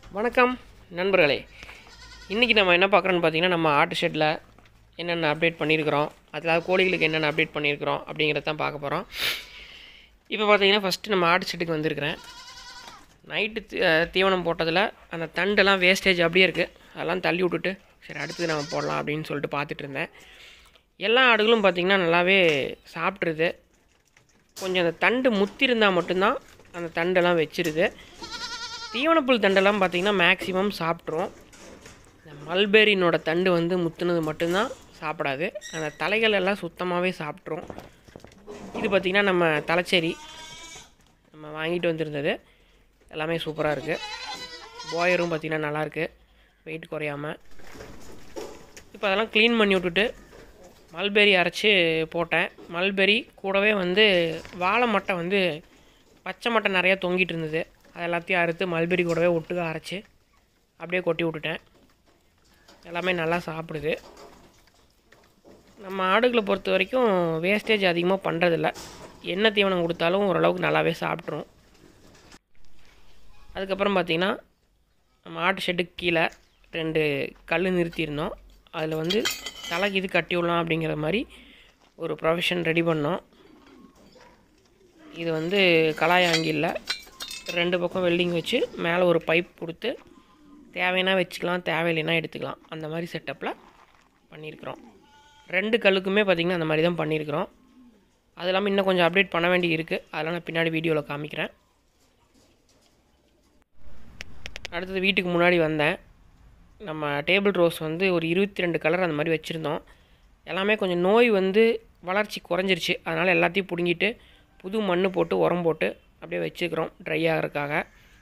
வணக்கம் நண்பர்களே இன்றைக்கி நம்ம என்ன பார்க்குறோன்னு பார்த்தீங்கன்னா நம்ம ஆட்டு ஷெட்டில் என்னென்ன அப்டேட் பண்ணியிருக்கிறோம் அதில் கோழிகளுக்கு என்னென்ன அப்டேட் பண்ணியிருக்கிறோம் அப்படிங்கிறத தான் பார்க்க போகிறோம் இப்போ பார்த்தீங்கன்னா ஃபஸ்ட்டு நம்ம ஆட்டு ஷெட்டுக்கு வந்திருக்கிறேன் நைட்டு தீ- அஹ் தீவனம் போட்டதில் அந்த தண்டெல்லாம் வேஸ்டேஜ் அப்படியே இருக்குது அதெல்லாம் தள்ளி விட்டுட்டு சரி அடுத்தது நம்ம போடலாம் அப்படின்னு சொல்லிட்டு பார்த்துட்டு இருந்தேன் எல்லா ஆடுகளும் பார்த்திங்கன்னா நல்லாவே சாப்பிட்ருது கொஞ்சம் அந்த தண்டு முத்திருந்தால் மட்டும்தான் அந்த தண்டெல்லாம் வச்சிருது தீவனப்புல் தண்டெல்லாம் பார்த்திங்கன்னா மேக்ஸிமம் சாப்பிட்ரும் இந்த மல்பெரினோட தண்டு வந்து முத்துனது மட்டும்தான் சாப்பிடாது அந்த தலைகள் எல்லாம் சுத்தமாகவே சாப்பிட்ரும் இது பார்த்திங்கன்னா நம்ம தலைச்சேரி நம்ம வாங்கிட்டு வந்திருந்தது எல்லாமே சூப்பராக இருக்குது போயரும் பார்த்திங்கன்னா நல்லாயிருக்கு வெயிட் குறையாமல் இப்போ அதெல்லாம் க்ளீன் பண்ணி விட்டுட்டு மல்பெரி அரைச்சி போட்டேன் மல்பெரி கூடவே வந்து வாழை மட்டை வந்து பச்சை மட்டை நிறையா தொங்கிட்டு இருந்தது அது எல்லாத்தையும் அறுத்து மல்பெரி கூடவே ஒட்டுக்க அரைச்சி அப்படியே கொட்டி விட்டுட்டேன் எல்லாமே நல்லா சாப்பிடுது நம்ம ஆடுகளை பொறுத்த வரைக்கும் வேஸ்டேஜ் அதிகமாக பண்ணுறதில்ல என்ன தீவனம் கொடுத்தாலும் ஓரளவுக்கு நல்லாவே சாப்பிட்ரும் அதுக்கப்புறம் பார்த்திங்கன்னா நம்ம ஆட்டு ஷெட்டுக்கு கீழே ரெண்டு கல் நிறுத்தியிருந்தோம் அதில் வந்து தலைக்கு இது கட்டி விடலாம் அப்படிங்கிற மாதிரி ஒரு ப்ரொஃபஷன் ரெடி பண்ணோம் இது வந்து கலாயாங்கில்ல ரெண்டு பக்கம் வெல்டிங் வச்சு மேலே ஒரு பைப் கொடுத்து தேவைன்னா வச்சுக்கலாம் தேவையில்லைன்னா எடுத்துக்கலாம் அந்த மாதிரி செட்டப்பில் பண்ணியிருக்கிறோம் ரெண்டு கல்லுக்குமே பார்த்திங்கன்னா அந்த மாதிரி தான் பண்ணியிருக்கிறோம் அது இல்லாமல் இன்னும் கொஞ்சம் அப்டேட் பண்ண வேண்டி இருக்குது அதெல்லாம் நான் பின்னாடி வீடியோவில் காமிக்கிறேன் அடுத்தது வீட்டுக்கு முன்னாடி வந்தேன் நம்ம டேபிள் ரோஸ் வந்து ஒரு இருபத்தி ரெண்டு கலர் அந்த மாதிரி வச்சுருந்தோம் எல்லாமே கொஞ்சம் நோய் வந்து வளர்ச்சி குறைஞ்சிருச்சு அதனால் எல்லாத்தையும் பிடுங்கிட்டு புது மண் போட்டு உரம் போட்டு அப்படியே வச்சுக்கிறோம் ட்ரை ஆகிறதுக்காக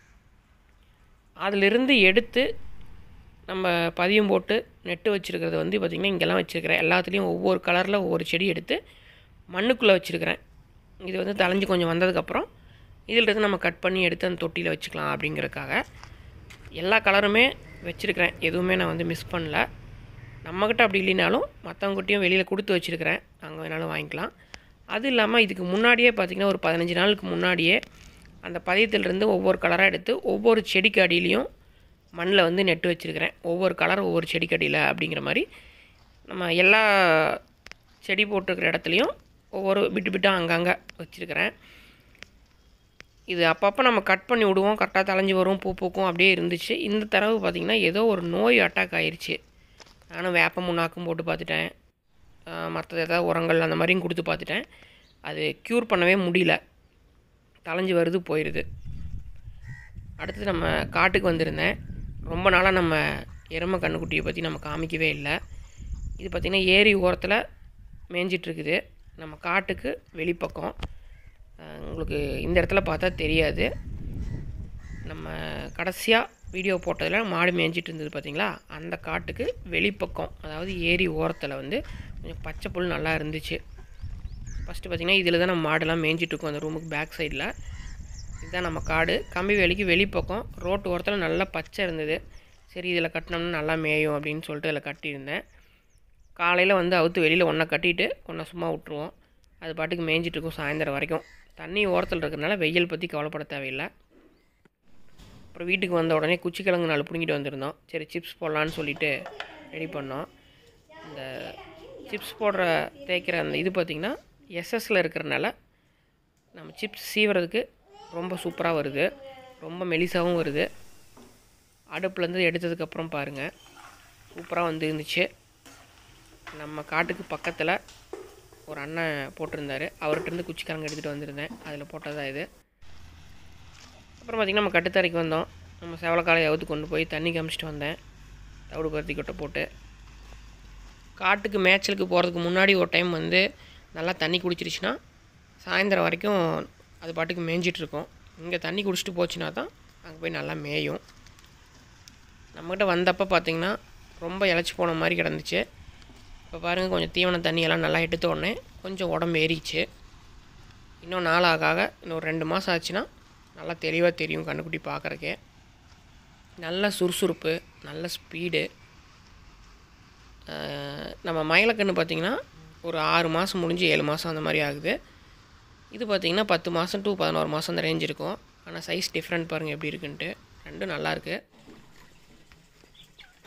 அதிலிருந்து எடுத்து நம்ம பதியம் போட்டு நெட்டு வச்சுருக்கிறது வந்து பார்த்திங்கன்னா இங்கெல்லாம் வச்சுருக்கிறேன் எல்லாத்துலேயும் ஒவ்வொரு கலரில் ஒவ்வொரு செடி எடுத்து மண்ணுக்குள்ளே வச்சுருக்கிறேன் இது வந்து தளைஞ்சு கொஞ்சம் வந்ததுக்கப்புறம் இதிலிருந்து நம்ம கட் பண்ணி எடுத்து அந்த தொட்டியில் வச்சுக்கலாம் அப்படிங்கிறதுக்காக எல்லா கலருமே வச்சுருக்கிறேன் எதுவுமே நான் வந்து மிஸ் பண்ணல நம்மக்கிட்ட அப்படி இல்லைனாலும் மற்றவங்ககிட்டையும் வெளியில் கொடுத்து வச்சுருக்கிறேன் அங்கே வேணாலும் வாங்கிக்கலாம் அது இல்லாமல் இதுக்கு முன்னாடியே பார்த்திங்கன்னா ஒரு பதினஞ்சு நாளுக்கு முன்னாடியே அந்த பதியத்திலிருந்து ஒவ்வொரு கலராக எடுத்து ஒவ்வொரு செடிக்கு அடியிலையும் மண்ணில் வந்து நெட்டு வச்சுருக்கிறேன் ஒவ்வொரு கலர் ஒவ்வொரு செடிக்கு அடியில் அப்படிங்கிற மாதிரி நம்ம எல்லா செடி போட்டிருக்கிற இடத்துலையும் ஒவ்வொரு பிட்டு பிட்டாக அங்கங்கே வச்சுருக்கிறேன் இது அப்பப்போ நம்ம கட் பண்ணி விடுவோம் கரெக்டாக தலைஞ்சு வரும் பூ பூக்கும் அப்படியே இருந்துச்சு இந்த தடவை பார்த்திங்கன்னா ஏதோ ஒரு நோய் அட்டாக் ஆயிருச்சு நானும் வேப்ப முன்னாக்கும் போட்டு பார்த்துட்டேன் மற்றது ஏதாவது உரங்கள் அந்த மாதிரியும் கொடுத்து பார்த்துட்டேன் அது க்யூர் பண்ணவே முடியல தலைஞ்சு வருது போயிடுது அடுத்து நம்ம காட்டுக்கு வந்திருந்தேன் ரொம்ப நாளாக நம்ம எருமை கண்ணுக்குட்டியை பற்றி நம்ம காமிக்கவே இல்லை இது பார்த்திங்கன்னா ஏரி ஓரத்தில் மேய்ஞ்சிட்ருக்குது நம்ம காட்டுக்கு வெளிப்பக்கம் அஹ் உங்களுக்கு இந்த இடத்துல பார்த்தா தெரியாது நம்ம கடைசியாக வீடியோ போட்டதில் மாடு மேய்ஞ்சிட்டு இருந்தது பார்த்தீங்களா அந்த காட்டுக்கு வெளிப்பக்கம் அதாவது ஏரி ஓரத்தில் வந்து கொஞ்சம் பச்சை புல் நல்லா இருந்துச்சு ஃபஸ்ட்டு பார்த்திங்கன்னா இதில் தான் நம்ம மாடெல்லாம் மேய்ஞ்சிட்டு இருக்கோம் அந்த ரூமுக்கு பேக் சைடில் இதுதான் நம்ம காடு கம்பி வேலிக்கு வெளிப்பக்கம் ரோட்டு ஓரத்தில் நல்லா பச்சை இருந்தது சரி இதில் கட்டினோம்னா நல்லா மேயும் அப்படின்னு சொல்லிட்டு இதில் கட்டியிருந்தேன் காலையில் வந்து அவுத்து வெளியில் ஒன்றை கட்டிட்டு ஒன்றை சும்மா விட்ருவோம் அது பாட்டுக்கு மேய்ஞ்சிட்டு இருக்கும் சாயந்தரம் வரைக்கும் தண்ணி ஓரத்தில் இருக்கிறனால வெயில் பற்றி கவலைப்பட தேவையில்லை அப்புறம் வீட்டுக்கு வந்த உடனே குச்சிக்கிழங்கு நாலு பிடுங்கிட்டு வந்திருந்தோம் சரி சிப்ஸ் போடலான்னு சொல்லிட்டு ரெடி பண்ணோம் இந்த சிப்ஸ் போடுற தேய்க்கிற அந்த இது பார்த்திங்கன்னா எஸ்எஸ்ல இருக்கிறனால நம்ம சிப்ஸ் சீவுறதுக்கு ரொம்ப சூப்பராக வருது ரொம்ப மெலிசாவும் வருது அடுப்புலேருந்து எடுத்ததுக்கப்புறம் பாருங்கள் சூப்பராக வந்து இருந்துச்சு நம்ம காட்டுக்கு பக்கத்தில் ஒரு அண்ணன் போட்டிருந்தாரு அவர்கிட்ட இருந்து குச்சிக்கிழங்கு எடுத்துகிட்டு வந்திருந்தேன் அதில் போட்டதா இது அப்புறம் பார்த்திங்கன்னா நம்ம கட்டுத்தரைக்கு வந்தோம் நம்ம செவலக்காலை அவுத்து கொண்டு போய் தண்ணி காமிச்சிட்டு வந்தேன் தவிடு பருத்தி கொட்டை போட்டு காட்டுக்கு மேய்ச்சலுக்கு போகிறதுக்கு முன்னாடி ஒரு டைம் வந்து நல்லா தண்ணி குடிச்சிருச்சுன்னா சாயந்தரம் வரைக்கும் அது பாட்டுக்கு மேய்ஞ்சிட்டு இருக்கும் இங்கே தண்ணி குடிச்சிட்டு போச்சுன்னா தான் அங்கே போய் நல்லா மேயும் நம்மக்கிட்ட வந்தப்போ பார்த்திங்கன்னா ரொம்ப இழைச்சி போன மாதிரி கிடந்துச்சு இப்போ பாருங்கள் கொஞ்சம் தீவன தண்ணியெல்லாம் நல்லா எடுத்த உடனே கொஞ்சம் உடம்பு ஏறிச்சு இன்னும் நாள் ஆக ஆக இன்னும் ரெண்டு மாதம் ஆச்சுன்னா நல்லா தெளிவாக தெரியும் கண்ணுக்குட்டி பார்க்குறக்கே நல்ல சுறுசுறுப்பு நல்ல ஸ்பீடு நம்ம மயிலக்கன்று பார்த்திங்கன்னா ஒரு ஆறு மாதம் முடிஞ்சு ஏழு மாதம் அந்த மாதிரி ஆகுது இது பார்த்திங்கன்னா பத்து மாதம் டு பதினோரு மாதம் அந்த ரேஞ்ச் இருக்கும் ஆனால் சைஸ் டிஃப்ரெண்ட் பாருங்கள் எப்படி இருக்குன்ட்டு ரெண்டும் நல்லா இருக்கு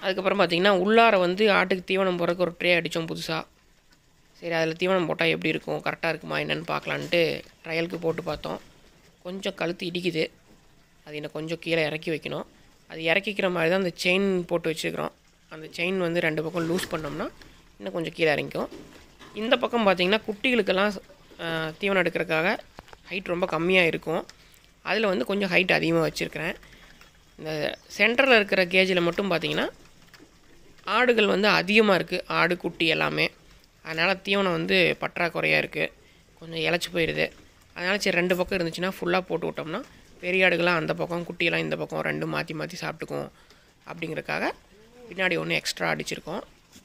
அதுக்கப்புறம் பார்த்திங்கன்னா உள்ளார வந்து ஆட்டுக்கு தீவனம் போடுறதுக்கு ஒரு ட்ரே அடித்தோம் புதுசாக சரி அதில் தீவனம் போட்டால் எப்படி இருக்கும் கரெக்டாக இருக்குமா என்னென்னு பார்க்கலான்ட்டு ட்ரையலுக்கு போட்டு பார்த்தோம் கொஞ்சம் கழுத்து இடிக்குது அது இன்னும் கொஞ்சம் கீழே இறக்கி வைக்கணும் அது இறக்கிக்கிற மாதிரி தான் அந்த செயின் போட்டு வச்சுருக்கிறோம் அந்த செயின் வந்து ரெண்டு பக்கம் லூஸ் பண்ணோம்னா இன்னும் கொஞ்சம் கீழே இறங்கிக்கும் இந்த பக்கம் பார்த்திங்கன்னா குட்டிகளுக்கெல்லாம் ஆஹ், தீவனம் எடுக்கிறதுக்காக ஹைட் ரொம்ப கம்மியாக இருக்கும் அதில் வந்து கொஞ்சம் ஹைட் அதிகமாக வச்சுருக்கிறேன் இந்த சென்டரில் இருக்கிற கேஜில் மட்டும் பார்த்திங்கன்னா ஆடுகள் வந்து அதிகமாக இருக்குது ஆடு குட்டி எல்லாமே அதனால் தீவனம் வந்து பற்றாக்குறையாக இருக்குது கொஞ்சம் இழைச்சி போயிடுது அதனால் சரி ரெண்டு பக்கம் இருந்துச்சுன்னா ஃபுல்லாக போட்டு விட்டோம்னா பெரிய ஆடுகள்லாம் அந்த பக்கம் குட்டியெல்லாம் இந்த பக்கம் ரெண்டும் மாற்றி மாற்றி சாப்பிட்டுக்கும் அப்படிங்கிறதுக்காக பின்னாடி ஒன்று எக்ஸ்ட்ரா அடிச்சிருக்கோம்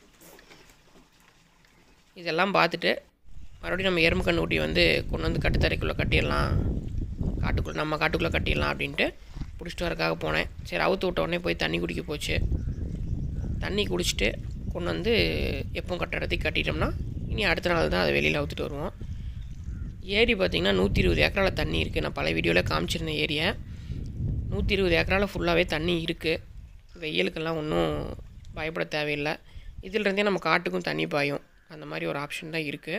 இதெல்லாம் பார்த்துட்டு மறுபடியும் நம்ம எறும்பு கண்ணு ஊட்டி வந்து கொண்டு வந்து கட்டுத்தரைக்குள்ளே கட்டிடலாம் காட்டுக்குள்ளே நம்ம காட்டுக்குள்ளே கட்டிடலாம் அப்படின்ட்டு பிடிச்சிட்டு வரக்காக போனேன் சரி அவுத்து விட்ட உடனே போய் தண்ணி குடிக்க போச்சு தண்ணி குடிச்சிட்டு கொண்டு வந்து எப்பவும் கட்ட இடத்துக்கு கட்டிட்டோம்னா இனி அடுத்த நாள் தான் அதை வெளியில் அவுத்துட்டு வருவோம் ஏரி பார்த்திங்கன்னா நூற்றி இருபது ஏக்கரால் தண்ணி இருக்குது நான் பல வீடியோவில் காமிச்சிருந்தேன் ஏரியை நூற்றி இருபது ஏக்கரால் ஃபுல்லாகவே தண்ணி இருக்குது வெயிலுக்கெல்லாம் ஒன்றும் பயப்பட தேவையில்லை இதிலிருந்தே நம்ம காட்டுக்கும் தண்ணி பாயும் அந்த மாதிரி ஒரு ஆப்ஷன் தான் இருக்குது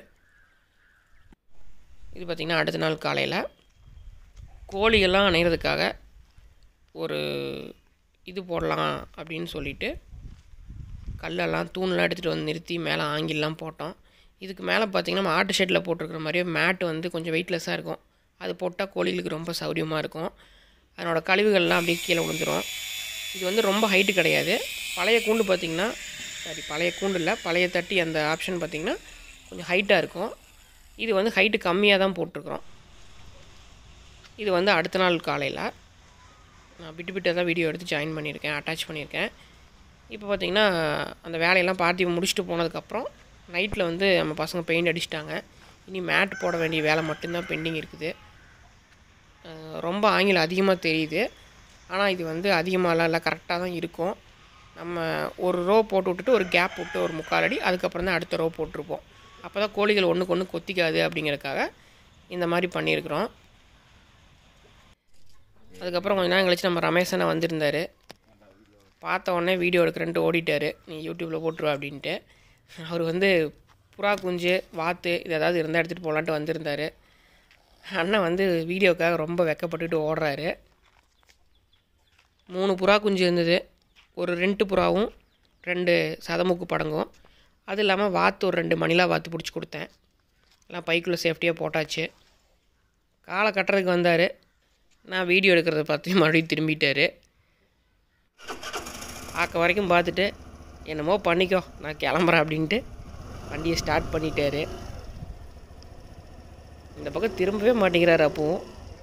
இது பார்த்திங்கன்னா அடுத்த நாள் காலையில் கோழியெல்லாம் அணையிறதுக்காக ஒரு இது போடலாம் அப்படின்னு சொல்லிட்டு கல்லெல்லாம் தூண்லாம் எடுத்துகிட்டு வந்து நிறுத்தி மேலே ஆங்கில்லாம் போட்டோம் இதுக்கு மேலே பார்த்திங்கன்னா நம்ம ஆட்டு ஷெட்டில் போட்டிருக்கிற மாதிரியே மேட்டு வந்து கொஞ்சம் வெயிட்லெஸ்ஸாக இருக்கும் அது போட்டால் கோழிகளுக்கு ரொம்ப சௌரியமாக இருக்கும் அதனோட கழிவுகள்லாம் அப்படியே கீழே விழுந்துரும் இது வந்து ரொம்ப ஹைட்டு கிடையாது பழைய கூண்டு பார்த்திங்கன்னா சாரி பழைய கூண்டு இல்லை பழைய தட்டி அந்த ஆப்ஷன் பார்த்திங்கன்னா கொஞ்சம் ஹைட்டாக இருக்கும் இது வந்து ஹைட்டு கம்மியாக தான் போட்டிருக்கிறோம் இது வந்து அடுத்த நாள் காலையில் நான் விட்டு விட்டு தான் வீடியோ எடுத்து ஜாயின் பண்ணியிருக்கேன் அட்டாச் பண்ணியிருக்கேன் இப்போ பார்த்தீங்கன்னா அந்த வேலையெல்லாம் பார்த்து முடிச்சுட்டு போனதுக்கப்புறம் நைட்டில் வந்து நம்ம பசங்க பெயிண்ட் அடிச்சிட்டாங்க இனி மேட் போட வேண்டிய வேலை மட்டும்தான் பெண்டிங் இருக்குது அஹ் ரொம்ப ஆங்கிலம் அதிகமாக தெரியுது ஆனால் இது வந்து அதிகமாகலாம் இல்லை கரெக்டாக தான் இருக்கும் நம்ம ஒரு ரோ போட்டு விட்டுட்டு ஒரு கேப் விட்டு ஒரு முக்கால் அடி அதுக்கப்புறம் தான் அடுத்த ரோ போட்டிருப்போம் அப்போ தான் கோழிகள் ஒன்றுக்கு ஒன்று கொத்திக்காது அப்படிங்கிறதுக்காக இந்த மாதிரி பண்ணியிருக்கிறோம் அதுக்கப்புறம் கொஞ்ச நேரம் கழிச்சு நம்ம ரமேஷனை வந்திருந்தார் பார்த்த உடனே வீடியோ எடுக்கிறேன்ட்டு ஓடிட்டார் நீ யூடியூப்பில் போட்டுருவா அப்படின்ட்டு அவர் வந்து புறா குஞ்சு வாத்து இது ஏதாவது இருந்தால் எடுத்துகிட்டு போகலான்ட்டு வந்திருந்தார் அண்ணன் வந்து வீடியோக்காக ரொம்ப வெக்கப்பட்டுட்டு ஓடுறாரு மூணு புறா குஞ்சு இருந்தது ஒரு ரெண்டு புறாவும் ரெண்டு சதமுக்கு படங்கும் அது இல்லாமல் வாத்து ஒரு ரெண்டு மணிலா வாத்து பிடிச்சி கொடுத்தேன் எல்லாம் பைக்குள்ளே சேஃப்டியாக போட்டாச்சு காலை கட்டுறதுக்கு வந்தார் நான் வீடியோ எடுக்கிறத பார்த்து மறுபடியும் திரும்பிட்டார் ஆக்க வரைக்கும் பார்த்துட்டு என்னமோ பண்ணிக்கோ நான் கிளம்புறேன் அப்படின்ட்டு வண்டியை ஸ்டார்ட் பண்ணிட்டாரு இந்த பக்கம் திரும்பவே மாட்டேங்கிறாரு அப்பவும்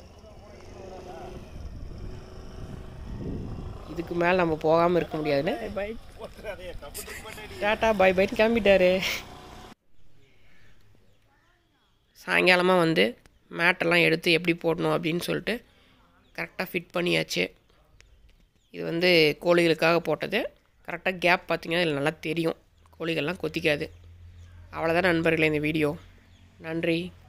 இதுக்கு மேலே நம்ம போகாமல் இருக்க முடியாதுன்னு பை டாட்டா பை பைன்னு கிளம்பிட்டாரு சாயங்காலமாக வந்து மேட்டெல்லாம் எடுத்து எப்படி போடணும் அப்படின்னு சொல்லிட்டு கரெக்டாக ஃபிட் பண்ணியாச்சு இது வந்து கோழிகளுக்காக போட்டது கரெக்டாக கேப் பார்த்தீங்கன்னா இதில் நல்லா தெரியும் கோழிகள்லாம் கொத்திக்காது அவ்வளோதான் நண்பர்களே இந்த வீடியோ நன்றி